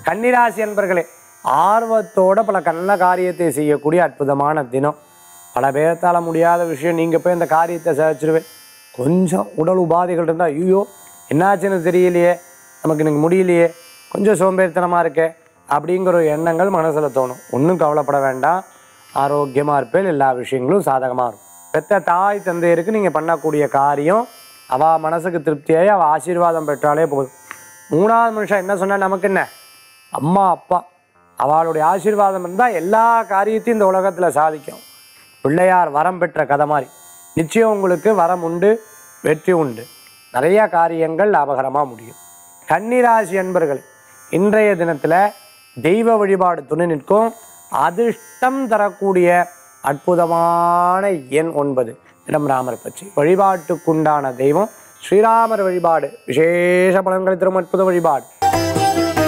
கன்னிராசி என்பர்களே ஆர்வத்தோட பல நல்ல காரியத்தை செய்யக்கூடிய அற்புதமான தினம் பல பேர்த்தால முடியாத விஷயம் நீங்கள் போய் அந்த காரியத்தை சாதிச்சிருவேன் கொஞ்சம் உடல் உபாதைகள் இருந்தால் ஐயோ என்னாச்சுன்னு தெரியலையே நமக்கு இன்னைக்கு முடியலையே கொஞ்சம் சோம்பேறித்தனமாக இருக்கே அப்படிங்கிற ஒரு எண்ணங்கள் மனசில் தோணும் ஒன்றும் கவலைப்பட வேண்டாம் ஆரோக்கியமாக இருப்பேன் எல்லா விஷயங்களும் சாதகமாக இருக்கும் பெத்த தாய் தந்தையருக்கு நீங்கள் பண்ணக்கூடிய காரியம் அவள் மனசுக்கு திருப்தியாகி அவள் ஆசீர்வாதம் பெற்றாலே போதும் மூணாவது மனுஷன் என்ன சொன்னால் நமக்கு என்ன அம்மா அப்பா அவளுடைய ஆசீர்வாதம் இருந்தால் எல்லா காரியத்தையும் இந்த உலகத்தில் சாதிக்கும் பிள்ளையார் வரம் பெற்ற கதை மாதிரி நிச்சயம் உங்களுக்கு வரம் உண்டு வெற்றி உண்டு நிறைய காரியங்கள் லாபகரமாக முடியும் கன்னிராசி அன்பர்கள் இன்றைய தினத்தில் தெய்வ வழிபாடு துணை நிற்கும் அதிர்ஷ்டம் தரக்கூடிய அற்புதமான எண் ஒன்பது இடம் ராமர் பற்றி வழிபாட்டுக்குண்டான தெய்வம் ஸ்ரீராமர் வழிபாடு விசேஷ பலன்களை தரும் அற்புத வழிபாடு